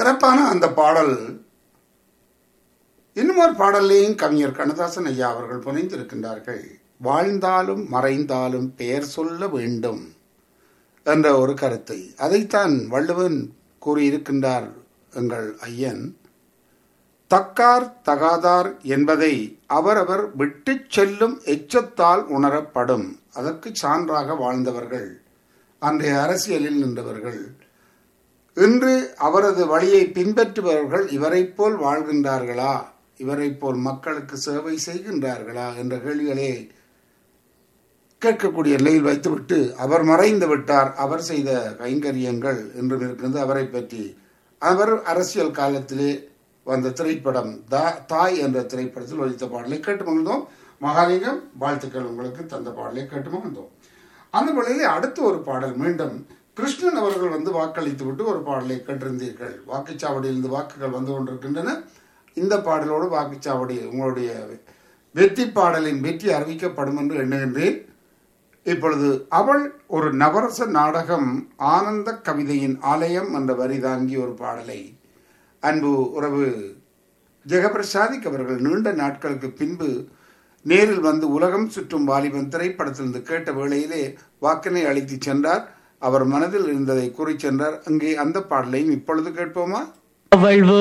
சிறப்பான அந்த பாடல் இன்னும் ஒரு பாடல்லையும் கவிஞர் கண்ணதாசன் ஐயா அவர்கள் புனைந்திருக்கின்றார்கள் வாழ்ந்தாலும் மறைந்தாலும் பெயர் சொல்ல வேண்டும் என்ற ஒரு கருத்தை அதைத்தான் வள்ளுவன் கூறியிருக்கின்றார் எங்கள் ஐயன் தக்கார் தகாதார் என்பதை அவரவர் விட்டுச் செல்லும் எச்சத்தால் உணரப்படும் அதற்கு சான்றாக வாழ்ந்தவர்கள் அன்றைய அரசியலில் நின்றவர்கள் இன்று அவரது வழியை பின்பற்றுபவர்கள் இவரைப் போல் வாழ்கின்றார்களா இவரைப் போல் மக்களுக்கு சேவை செய்கின்றார்களா என்ற கேள்விகளே கேட்கக்கூடிய நிலையில் வைத்துவிட்டு அவர் மறைந்து விட்டார் அவர் செய்த கைங்கரியங்கள் என்றும் இருக்கின்றது அவரை பற்றி அவர் அரசியல் காலத்திலே வந்த திரைப்படம் தா- தாய் என்ற திரைப்படத்தில் ஒழித்த பாடலை கேட்டு மகிழ்ந்தோம் மகாலிங்கம் வாழ்த்துக்கள் உங்களுக்கு தந்த பாடலை கேட்டு மகிழ்ந்தோம் அந்த வேளையிலே அடுத்த ஒரு பாடல் மீண்டும் கிருஷ்ணன் அவர்கள் வந்து வாக்களித்து விட்டு ஒரு பாடலை கேட்டிருந்தீர்கள் வாக்குச்சாவடியிலிருந்து வாக்குகள் வந்து கொண்டிருக்கின்றன இந்த பாடலோடு வாக்குச்சாவடி உங்களுடைய வெற்றி பாடலின் வெற்றி அறிவிக்கப்படும் என்று எண்ணுகின்றேன் இப்பொழுது அவள் ஒரு நவரச நாடகம் ஆனந்த கவிதையின் ஆலயம் என்ற வரி தாங்கி ஒரு பாடலை அன்பு உறவு ஜெகபிரசாதிக் அவர்கள் நீண்ட நாட்களுக்கு பின்பு நேரில் வந்து உலகம் சுற்றும் வாலிபன் திரைப்படத்திலிருந்து கேட்ட வேளையிலே வாக்கினை அளித்து சென்றார் அவர் மனதில் இருந்ததை கூறி சென்றார் அங்கே அந்த பாடலையும் இப்பொழுது கேட்போமா அவள்